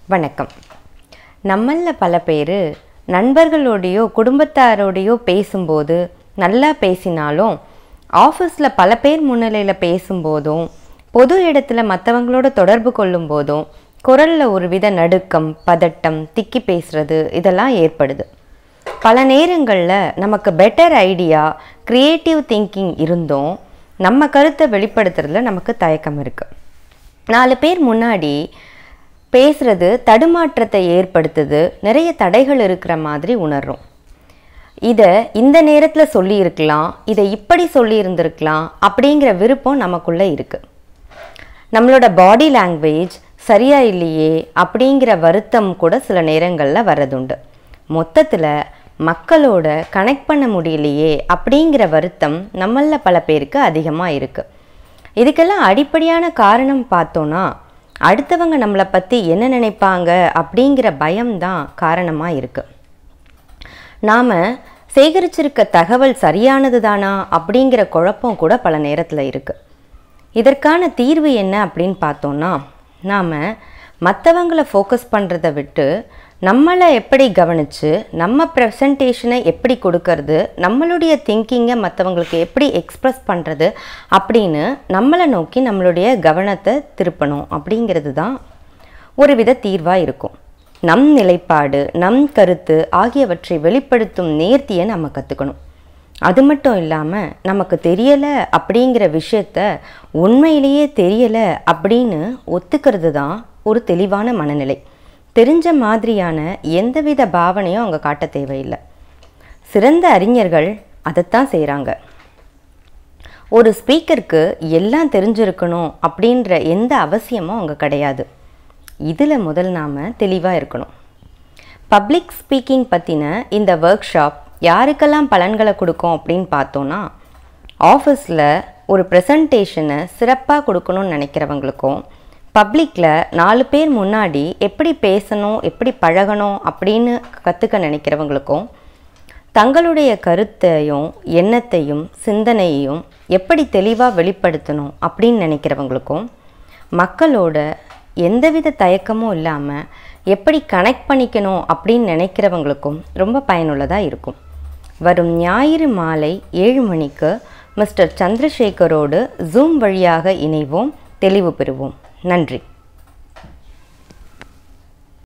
வணக்கம் நம்மளில் பல பேர் நண்பர்களோடையோ குடும்பத்தாரோடையோ பேசும்போது நல்லா பேசினாலும் ஆஃபீஸில் பல பேர் முன்னிலையில் பேசும்போதும் பொது இடத்துல மற்றவங்களோட தொடர்பு கொள்ளும் போதும் குரலில் ஒரு வித நடுக்கம் பதட்டம் திக்கி பேசுறது இதெல்லாம் ஏற்படுது பல நேரங்களில் நமக்கு பெட்டர் ஐடியா க்ரியேட்டிவ் திங்கிங் இருந்தும் நம்ம கருத்தை வெளிப்படுத்துறதுல நமக்கு தயக்கம் இருக்குது நாலு பேர் முன்னாடி பேசுறது தடுமாற்றத்தை ஏற்படுத்துது நிறைய தடைகள் இருக்கிற மாதிரி உணர்றோம் இதை இந்த நேரத்தில் சொல்லியிருக்கலாம் இதை இப்படி சொல்லியிருந்திருக்கலாம் அப்படிங்கிற விருப்பம் நமக்குள்ளே இருக்குது நம்மளோட பாடி லாங்குவேஜ் சரியா இல்லையே அப்படிங்கிற வருத்தம் கூட சில நேரங்களில் வர்றதுண்டு மொத்தத்தில் மக்களோட கனெக்ட் பண்ண முடியலையே அப்படிங்கிற வருத்தம் நம்மள பல பேருக்கு அதிகமாக இருக்குது இதுக்கெல்லாம் அடிப்படையான காரணம் பார்த்தோன்னா அடுத்தவங்க நம்மளை பற்றி என்ன நினைப்பாங்க அப்படிங்கிற பயம்தான் காரணமாக இருக்குது நாம் சேகரிச்சிருக்க தகவல் சரியானது தானா அப்படிங்கிற குழப்பம் கூட பல நேரத்தில் இருக்குது இதற்கான தீர்வு என்ன அப்படின்னு பார்த்தோன்னா நாம் மற்றவங்கள ஃபோக்கஸ் பண்ணுறத விட்டு நம்மளை எப்படி கவனித்து நம்ம ப்ரெசன்டேஷனை எப்படி கொடுக்கறது நம்மளுடைய திங்கிங்கை மற்றவங்களுக்கு எப்படி எக்ஸ்ப்ரெஸ் பண்ணுறது அப்படின்னு நம்மளை நோக்கி நம்மளுடைய கவனத்தை திருப்பணும் அப்படிங்கிறது தான் ஒரு வித தீர்வாக இருக்கும் நம் நிலைப்பாடு நம் கருத்து ஆகியவற்றை வெளிப்படுத்தும் நேர்த்தியை நம்ம கற்றுக்கணும் அது மட்டும் இல்லாமல் நமக்கு தெரியலை அப்படிங்கிற விஷயத்த உண்மையிலேயே தெரியலை அப்படின்னு ஒத்துக்கிறது தான் ஒரு தெளிவான மனநிலை தெரிஞ்ச மாதிரியான எந்தவித பாவனையும் அவங்க காட்ட தேவையில்லை சிறந்த அறிஞர்கள் அதைத்தான் செய்கிறாங்க ஒரு ஸ்பீக்கருக்கு எல்லாம் தெரிஞ்சிருக்கணும் அப்படின்ற எந்த அவசியமும் அவங்க கிடையாது இதில் முதல் நாம் தெளிவாக இருக்கணும் பப்ளிக் ஸ்பீக்கிங் பற்றின இந்த ஒர்க் ஷாப் யாருக்கெல்லாம் பலன்களை கொடுக்கும் அப்படின்னு பார்த்தோன்னா ஆஃபீஸில் ஒரு ப்ரெசன்டேஷனை சிறப்பாக கொடுக்கணும்னு நினைக்கிறவங்களுக்கும் பப்ளிக்கில் நாலு பேர் முன்னாடி எப்படி பேசணும் எப்படி பழகணும் அப்படின்னு கற்றுக்க நினைக்கிறவங்களுக்கும் தங்களுடைய கருத்தையும் எண்ணத்தையும் சிந்தனையையும் எப்படி தெளிவாக வெளிப்படுத்தணும் அப்படின்னு நினைக்கிறவங்களுக்கும் மக்களோட எந்தவித தயக்கமும் இல்லாமல் எப்படி கனெக்ட் பண்ணிக்கணும் அப்படின்னு நினைக்கிறவங்களுக்கும் ரொம்ப பயனுள்ளதாக இருக்கும் வரும் ஞாயிறு மாலை ஏழு மணிக்கு மிஸ்டர் சந்திரசேகரோடு ஜூம் வழியாக இணைவோம் தெளிவு பெறுவோம் நன்றி